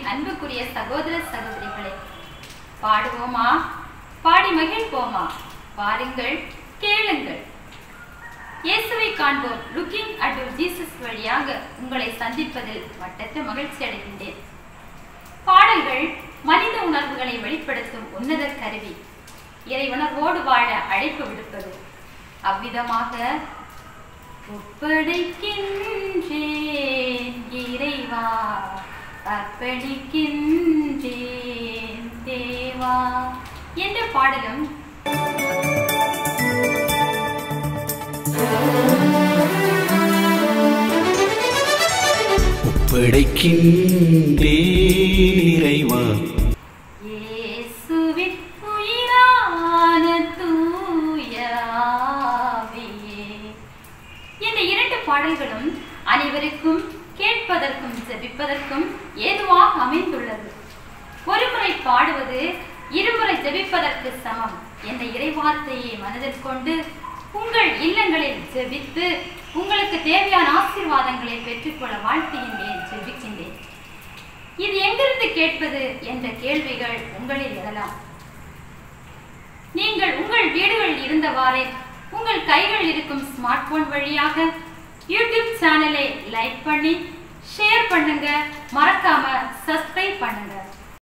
அன்புக்குரிய சகோதர சகோதரிகளே பாடுவோமா பாடி மகிழ்வோமா பாருங்கள் கேளுங்கள் இயேசுவை காண்போம் லுக்கிங் அட் ஜீசஸ் வழியாக உங்களை சந்திப்பதில் வட்டற்ற மகிழ்ச்சி அடைகின்றேன் பாடல்கள் மனித உணர்வுகளை வெளிப்படுத்தும் உன்னத கருவி இறை உணர்வோடு வாழ அழைப்பு விடுப்பது அவ்விதமாக ஒப்படைக்கின்றேன் இறைவா அர்ப்பணிக்கின்றேன் தேவா என்ற பாடலும் ஒப்படைக்கின்றேன் இறைவா இயேசுவின் உயிரான தூய ஆவியே. இந்த இரண்டு பாடல்களும் அனைவருக்கும் கேட்பதற்கும் ஜெபிப்பதற்கும் ஏதுவாக அமைந்துள்ளது ஒருமுறை பாடுவது இருமுறை ஜெபிப்பதற்கு சமம் என்ற இறைவார்த்தையை மனதில் கொண்டு உங்கள் இல்லங்களில் ஜெபித்து உங்களுக்கு தேவையான ஆசீர்வாதங்களை பெற்றுக்கொள்ள வாழ்த்துகின்றேன் ஜெபிக்கின்றேன் இது எங்கிருந்து கேட்பது என்ற கேள்விகள் உங்களில் எழலாம் நீங்கள் உங்கள் வீடுகளில் இருந்தவாறே உங்கள் கைகள் இருக்கும் ஸ்மார்ட் போன் வழியாக யூடியூப் சேனலை லைக் பண்ணி ஷேர் பண்ணுங்க மறக்காம சப்ஸ்கிரைப் பண்ணுங்க